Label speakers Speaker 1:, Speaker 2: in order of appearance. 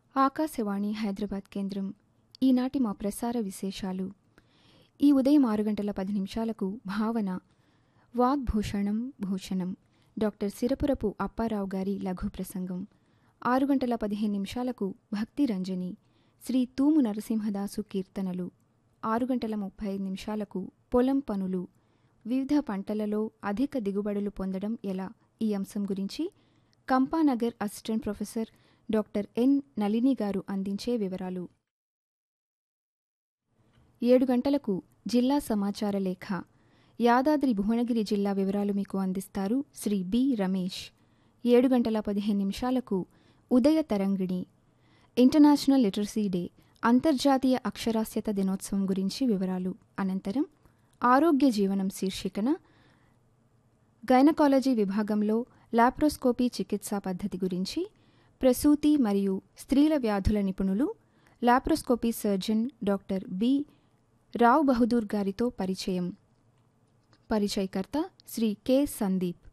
Speaker 1: ఆకాశవాణి హైదరాబాద్ కేంద్రం ఈనాటి మా ప్రసార విశేషాలు ఈ ఉదయం ఆరు గంటల పది నిమిషాలకు భావన వాగ్భూషణం భూషణం డాక్టర్ సిరపురపు అప్పారావు గారి లఘు ప్రసంగం ఆరు గంటల పదిహేను నిమిషాలకు భక్తి రంజని శ్రీ తూము నరసింహదాసు కీర్తనలు ఆరు గంటల ముప్పై ఐదు నిమిషాలకు పొలం పనులు వివిధ పంటలలో అధిక దిగుబడులు పొందడం ఎలా ఈ అంశం గురించి Kampanagar assistant professor doctor N Nalini garu అందించే వివరాలు ఏడు గంటలకు జిల్లా సమాచార లేఖ యాదాద్రి భువనగిరి జిల్లా వివరాలు మీకు అందిస్తారు శ్రీ బి రమేష్ ఏడు గంటల పదిహేను నిమిషాలకు Udaya Tarangini international literacy day అంతర్జాతీయ అక్షరాస్యత దినోత్సవం గురించి వివరాలు అనంతరం ఆరోగ్య జీవనం శీర్షికన గైనకాలజీ విభాగంలో లాప్రోస్కోపీ చికిత్సా పద్ధతి గురించి ప్రసూతి మరియు స్త్రీల వ్యాధుల నిపుణులు laparoscopy surgeon doctor B Rao Bahadur గారితో పరిచయం పరిచయకర్త శ్రీ కె సందీప్